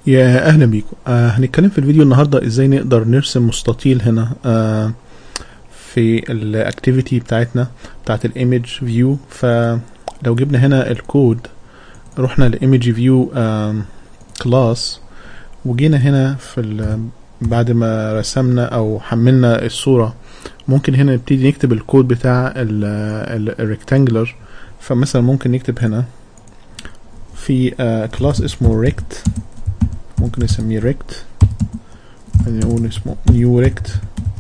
يا اهلا بيكم آه هنتكلم في الفيديو النهارده ازاي نقدر نرسم مستطيل هنا آه في الاكتيفيتي بتاعتنا بتاعت الايمج فيو فلو جبنا هنا الكود رحنا لايمج فيو كلاس وجينا هنا في ال- بعد ما رسمنا او حملنا الصوره ممكن هنا نبتدي نكتب الكود بتاع الريكتانجلر فمثلا ممكن نكتب هنا في كلاس اسمه ريكت ممكن نسميه ريكت نقول اسمه نيو ريكت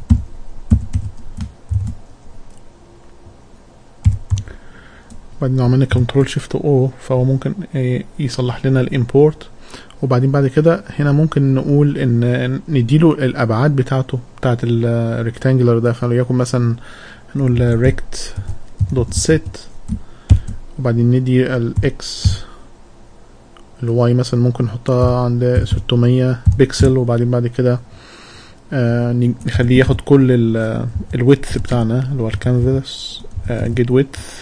بعدين لو عملنا كنترول شيفت او فهو ممكن إيه يصلح لنا الامبورت وبعدين بعد كده هنا ممكن نقول ان نديله الابعاد بتاعته بتاعت الريكتانجلر ده فليكن مثلا هنقول ريكت دوت سيت وبعدين ندي الاكس الواي مثلا ممكن نحطها عند 600 بكسل وبعدين بعد كده آه نخليه ياخد كل الويدث بتاعنا اللي هو الكانفاس جيت ويدث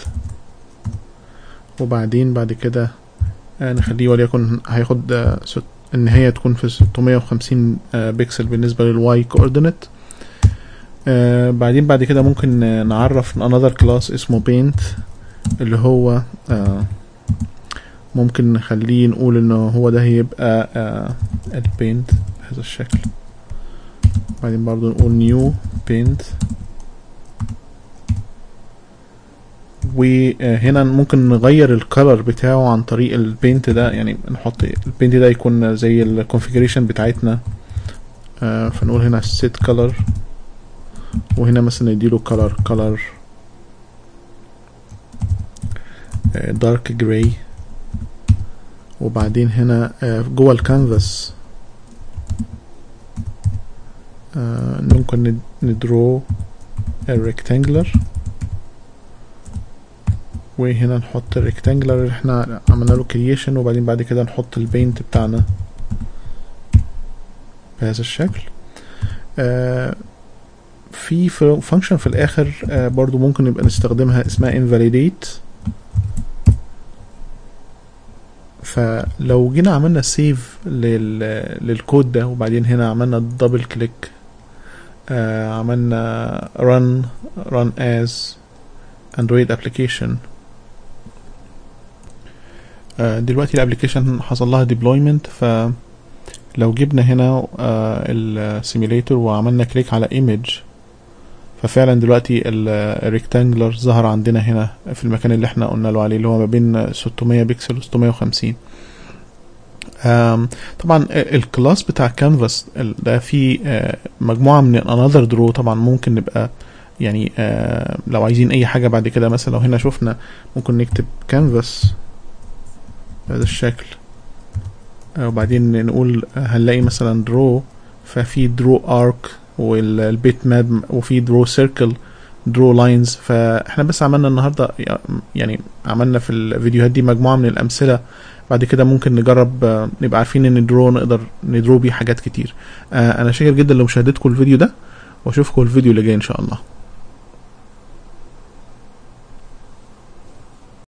وبعدين بعد كده آه نخليه وليكن هياخد آه ست النهاية تكون في 650 آه بكسل بالنسبة للواي كوردينيت آه بعدين بعد كده ممكن نعرف another class اسمه paint اللي هو آه ممكن نخليه نقول انه هو ده هيبقى آه البينت بهذا الشكل بعدين برضو نقول نيو بينت وهنا ممكن نغير الكالر بتاعه عن طريق البينت ده يعني نحط البينت ده يكون زي الكونفيجريشن بتاعتنا آه فنقول هنا set color وهنا مثلا نديله color color آه dark gray وبعدين هنا جوه الكانفاس ممكن ندرو الريكتانجلر وهنا نحط الريكتانجلر اللي احنا عملنا له كرييشن وبعدين بعد كده نحط البينت بتاعنا بهذا الشكل في فانكشن في الاخر برضو ممكن نبقى نستخدمها اسمها invalidate فلو جينا عملنا سيف لل... للكود ده وبعدين هنا عملنا دبل كليك آه عملنا run run as android application آه دلوقتي الابلكيشن حصل لها deployment فلو جبنا هنا آه السيميليتور وعملنا كليك على image ففعلا دلوقتي الريكتانجلر ظهر عندنا هنا في المكان اللي احنا قلنا له عليه اللي هو ما بين 600 بكسل و 650 طبعا الكلاس بتاع كانفاس ده فيه مجموعة من انذر درو طبعا ممكن نبقى يعني لو عايزين اي حاجة بعد كده مثلا لو هنا شفنا ممكن نكتب كانفاس بهذا الشكل وبعدين نقول هنلاقي مثلا درو ففي درو ارك والبيت ماب وفي درو سيركل درو لاينز فاحنا بس عملنا النهارده يعني عملنا في الفيديوهات دي مجموعه من الامثله بعد كده ممكن نجرب نبقى عارفين ان درو نقدر ندرو بيه حاجات كتير انا شاكر جدا لمشاهدتكم الفيديو ده واشوفكم الفيديو اللي جاي ان شاء الله